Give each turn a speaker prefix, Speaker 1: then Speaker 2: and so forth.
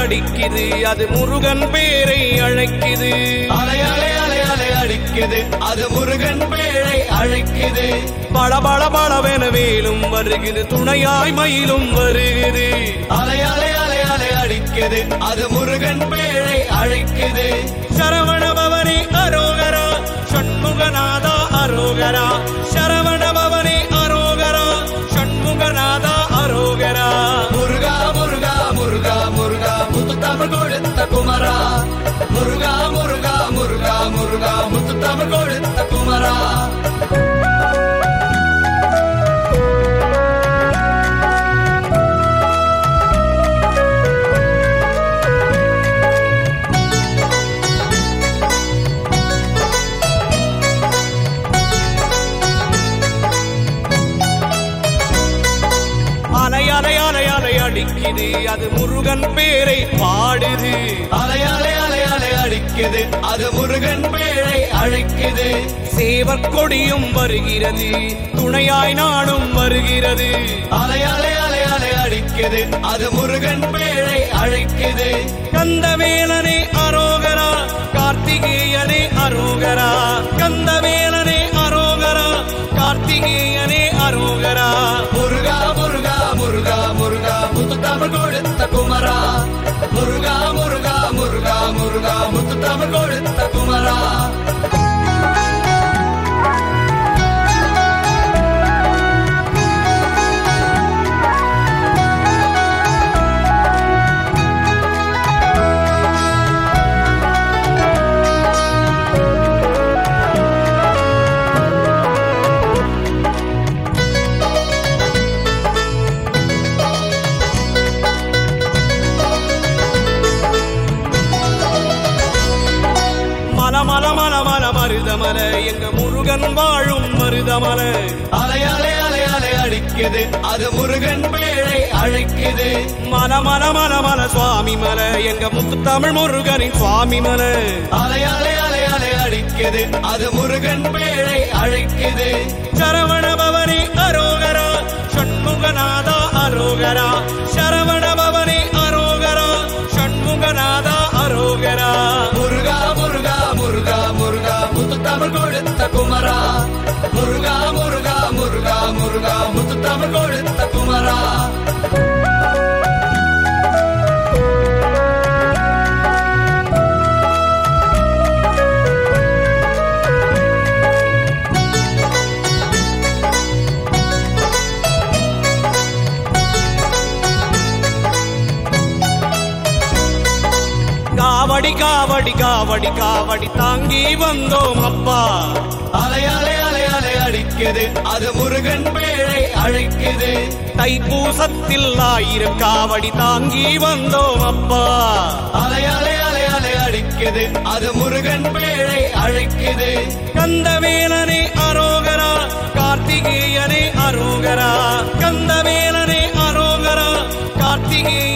Speaker 1: அடிக்குது அது முருகன் பேரை அழைக்குது
Speaker 2: அலை அலை அலை அலை அடிக்குது அது முருகன் பேழை அழைக்குது
Speaker 1: பல பல பலவென வேலும் வருகுது துணையாய் மயிலும் வருகுது
Speaker 2: அலை அலை அலை அலை அடிக்குது அது முருகன் பேழை அழைக்குது
Speaker 1: சரவண பவனி அரோகரா சண்முகநாதா அரோகரா சரவண பவனி அரோகரா சண்முகநாதா அரோகரா
Speaker 2: முருகா முருகா முருகா முருகா முத்து தமிழ் கொடுத்த குமரா முருகா முருகா முருகா முருகா முத்து தமிழ் கொடுத்த குமரா
Speaker 1: அலை அலை அலை அலை அடிக்குது அது முருகன் பேரை பாடுது
Speaker 2: அலை அலை அலை அலை அடிக்குது அது முருகன் பேழை அழைக்குது
Speaker 1: சேவர் கொடியும் வருகிறது துணையாய் நாடும் வருகிறது
Speaker 2: அலை அலை அலை அலை அடிக்குது அது முருகன் பேழை அழைக்குது
Speaker 1: கந்தவேலனே அரோகரா கார்த்திகேயனே அரோகரா கந்தவேலனே அரோகரா கார்த்திகேயனே அரோகரா
Speaker 2: முருகா முருகா முருகா முருகா முத்து தமிழ் கொடுத்த குமரா முருகா முருகா முருகா முருகா முத்து தமிழ் கொடுத்த குமரா
Speaker 1: மல மல மல மல மருதமல எங்க முருகன் வாழும் மருதமல
Speaker 2: அலை அலை அலை அலை அடிக்குது அது முருகன் பேழை அழைக்குது
Speaker 1: மல மல மல மல சுவாமி மல எங்க முத்து தமிழ் முருகனின் சுவாமி மல
Speaker 2: அலை அலை அலை அலை அடிக்குது அது முருகன் பேழை அழைக்குது
Speaker 1: சரவண பவனி அரோகரா சண்முகநாதா அரோகரா சரவண பவனி அரோகரா சண்முகநாதா அரோகரா
Speaker 2: முருகா முருகா முருகா முருகா முத்து தமிழ் கொடுத்த குமரா முருகா முருகா முருகா முருகா முத்து தமிழ் கொடுத்த குமரா
Speaker 1: காவடி காவடி காவடி காவடி தாங்கி வந்தோம் அப்பா
Speaker 2: அலை அலை அலை அலை அடிக்குது அது முருகன் பேழை அழைக்குது
Speaker 1: தைப்பூசத்தில் ஆயிரம் காவடி தாங்கி வந்தோம் அப்பா
Speaker 2: அலை அலை அலை அலை அடிக்குது அது முருகன் பேழை அழைக்குது
Speaker 1: கந்தவேலனே அரோகரா கார்த்திகேயனே அரோகரா கந்தவேலனே அரோகரா கார்த்திகேய